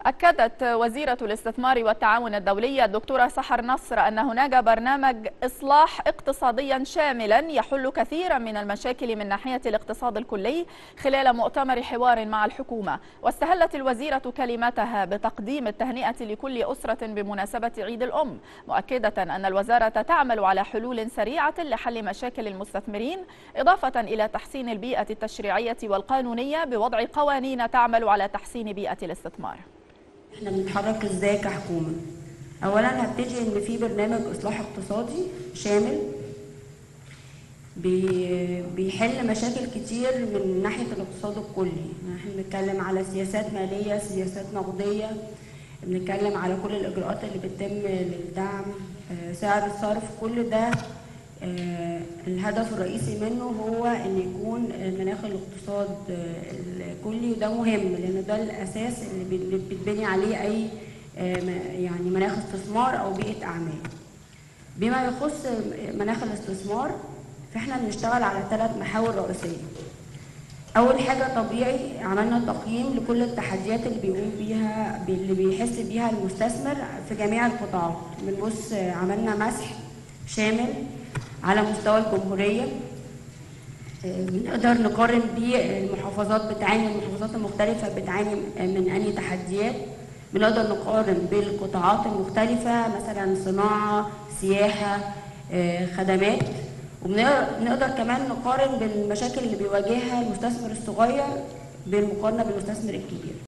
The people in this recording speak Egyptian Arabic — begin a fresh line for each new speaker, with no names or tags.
أكدت وزيرة الاستثمار والتعاون الدولي الدكتورة سحر نصر أن هناك برنامج إصلاح اقتصاديا شاملا يحل كثيرا من المشاكل من ناحية الاقتصاد الكلي خلال مؤتمر حوار مع الحكومة واستهلت الوزيرة كلماتها بتقديم التهنئة لكل أسرة بمناسبة عيد الأم مؤكدة أن الوزارة تعمل على حلول سريعة لحل مشاكل المستثمرين إضافة إلى تحسين البيئة التشريعية والقانونية بوضع قوانين تعمل على تحسين بيئة الاستثمار
احنا بنتحرك ازاي كحكومه اولا هبتدي ان في برنامج اصلاح اقتصادي شامل بي- بيحل مشاكل كتير من ناحيه الاقتصاد الكلي احنا بنتكلم على سياسات ماليه سياسات نقديه بنتكلم على كل الاجراءات اللي بتتم للدعم آه، سعر الصرف كل ده آه، الهدف الرئيسي منه هو ان يكون مناخ الاقتصاد آه، الكلي وده مهم لان ده الاساس اللي بت- اللي بتبني عليه اي آه، م- يعني مناخ استثمار او بيئه اعمال بما يخص مناخ الاستثمار فاحنا بنشتغل على ثلاث محاور رئيسيه اول حاجه طبيعي عملنا تقييم لكل التحديات اللي بيقوم بيها اللي بيحس بيها المستثمر في جميع القطاعات بنبص عملنا مسح شامل على مستوى الجمهوريه بنقدر نقارن بيه المحافظات بتعاني المحافظات المختلفة بتعاني من أي تحديات بنقدر نقارن بالقطاعات المختلفة مثلا صناعة سياحة آه، خدمات وبنقدر كمان نقارن بالمشاكل اللي بيواجهها المستثمر الصغير بالمقارنة بالمستثمر الكبير